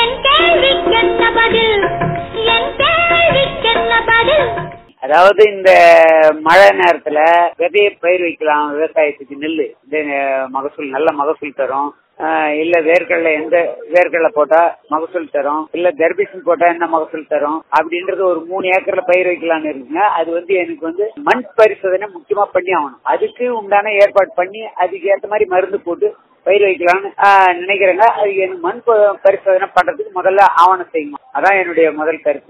என் கேள்விக்கென்ன பதில் என் கேள்விக்கென்ன பதில் அதாவது இந்த மழை நேரத்துல விதைய பயிர் வைக்கலாம் விவசாயத்துக்கு நெல்லு இந்த மகசூல் நல்ல மகசூல் தரும் ஆஹ் இல்ல வேர்க்கடலை எந்த வேர்க்கடலை போட்டா மகசூல் தரும் இல்ல தர்பீசன் போட்டா என்ன மகசூல் தரும் அப்படின்றது ஒரு மூணு ஏக்கர்ல பயிர் வைக்கலாம்னு இருக்குங்க அது வந்து எனக்கு வந்து மண் பரிசோதனை முக்கியமா பண்ணி ஆகணும் அதுக்கு உண்டான ஏற்பாடு பண்ணி அதுக்கு ஏத்த மாதிரி மருந்து போட்டு பயிர் வைக்கலாம்னு ஆஹ் நினைக்கிறேங்க அதுக்கு எனக்கு மண் ப- பரிசோதனை பண்றதுக்கு முதல்ல ஆவணம் செய்யணும் அதான் என்னுடைய முதல் கருத்து